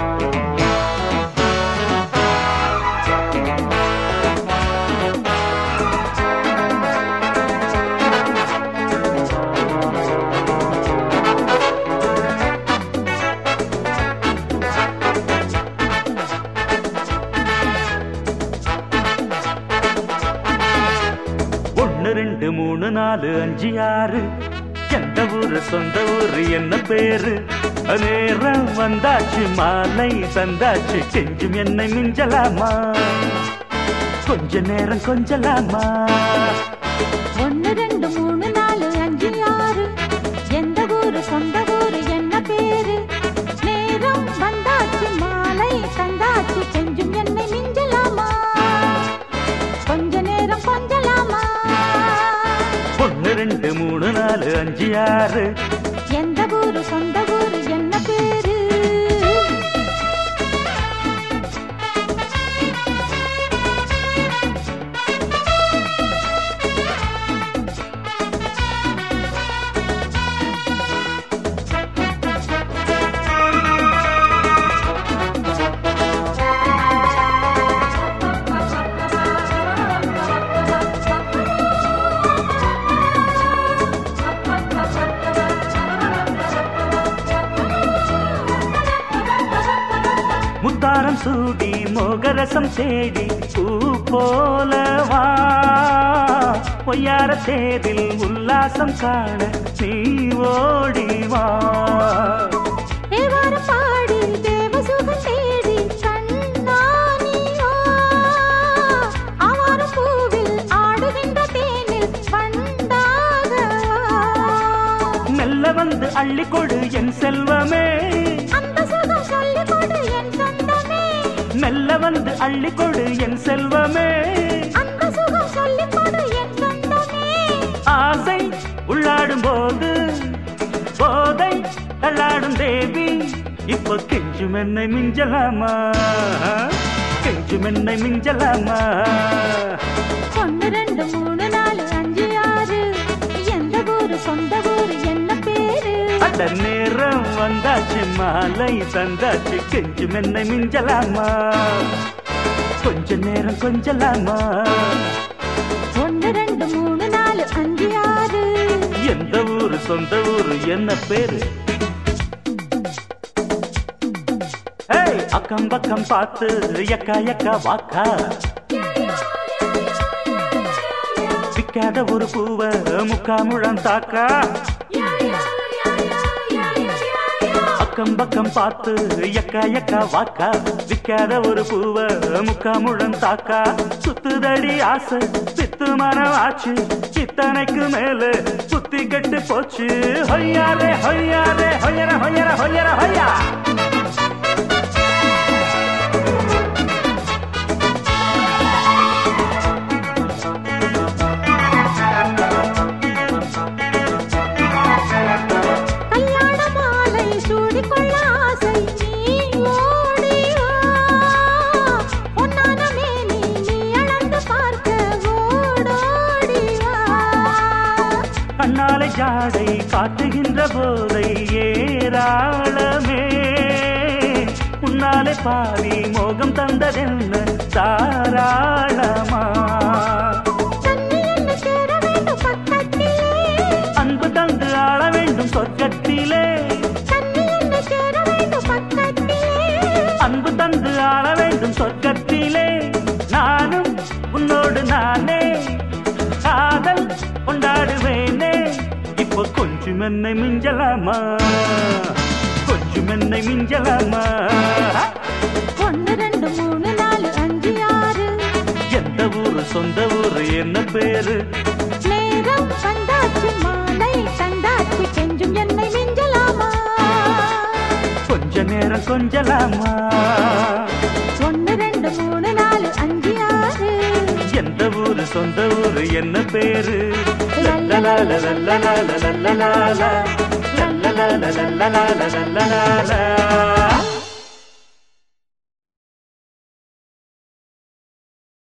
ஒன்னு ரெண்டு மூணு நாலு அஞ்சு ஆறு எந்த ஊரு சொந்த ஊரு என்ன பேரு நேரம் வந்தாச்சு மாலை தந்தாச்சு கெஞ்சும் என்னை மிஞ்சலாமா கொஞ்ச நேரம் கொஞ்சலாமா ஒன்னு ரெண்டு மூணு நாலு அஞ்சு ஆறு எந்த ஊரு சொந்த ஊரு என்ன பேரு நேரம் வந்தாச்சு மாலை தந்தாச்சு செஞ்சும் என்னை மிஞ்சலாமா கொஞ்ச நேரம் கொஞ்சலாமா ஒன்னு ரெண்டு மூணு நாலு அஞ்சு ஆறு எந்த ஊரு சொந்த ஊரு என்ன பேரு முத்தாரம் சூடி மோகரசம் தேடி பூ போலவா பொய்யார தேரில் உல்லாசம் காண நீ ஓடிவா தேவாரம் பாடி தேவசுகம் தேடி கண்ணானியோ ஆவாரம் பூவில் ஆடுகின்ற தேனில் பண்டாகவா மெல்ல வந்து அள்ளிக்கொடு என் செல்வமே அந்த சுகம் சொல்லிக் கொடு என் சொந்தமே மெல்ல வந்து அள்ளிக்கொடு என் செல்வமே அந்த சுகம் சொல்லிக் கொடு என் சொந்தமே ஆசை உள்ளாடும் போது போதை தள்ளாடும் தேவி இப்போ கெஞ்சும் என்னை மிஞ்சலாமா கெஞ்சும் என்னை மிஞ்சலாமா ஒன்னு ரெண்டு மூணு நாலு அஞ்சு ஆறு எந்த ஊரு சொந்த ஊரு என்ன பேரு அட நேரம் வந்தாச்சு மாலை தந்தாச்சு கெஞ்சும் என்னை மிஞ்சலாமா கொஞ்ச நேரம் கொஞ்சலாமா ஒன்னு ரெண்டு மூணு நாலு அஞ்சு ஆறு எந்த ஊரு சொந்த ஊரு என்ன பேரு ஏய் அக்கம் பக்கம் பார்த்து எக்கா எக்கா வாக்கா விக்காத ஒரு பூவ முக்கா முழம் தாக்கா அக்கம் பக்கம் பார்த்து எக்கா எக்கா வாக்கா விக்காத ஒரு பூவ முக்கா முழம் தாக்கா சுத்துதடி ஆசை சித்து மரம் ஆச்சு இத்தனைக்கு மேல புத்தி கெட்டு போச்சு ஹொய்யாரே ஹொய்யாரே ஹொய்யர ஹொய்யர ஹொய்யர ஹொய்யா கல்யாண மாலை சூடிக்கொள்ள ஆசை நீ ஓடி வா பொன்னான மேனி நீ அளந்து பார்க்க ஓடோடி வா கண்ணாலை ஜாடை காட்டுகின்ற போதை ஏராளமே உன்னாலே பாவி மோகம் தந்ததென்ன தாராளமா தண்ணி என்ன சேர வேண்டும் பக்கத்திலே அன்பு தந்து ஆள வேண்டும் சொர்க்கத்திலே தண்ணி என்ன சேர வேண்டும் பக்கத்திலே அன்பு தந்து ஆள வேண்டும் சொர்க்கத்திலே நானும் உன்னோடு நானே காதல் கொண்டாடுவேனே இப்போ கொஞ்சம் என்னை மிஞ்சலாமா கொஞ்சம் என்னை மிஞ்சலாமா ஒன்னு ரெண்டு மூணு நாலு அஞ்சு ஆறு எந்த ஊரு சொந்த ஊரு என்ன பேரு நேரம் வந்தாச்சு மாலை தந்தாச்சு கெஞ்சும் என்னை மிஞ்சலாமா கொஞ்ச நேரம் கொஞ்சலாமா ஒன்னு ரெண்டு மூணு நாலு அஞ்சு ஆறு எந்த ஊரு சொந்த ஊரு என்ன பேரு லல்லலால லல்லலால லல்லலால லல்லலால லல்லலால லல்லலால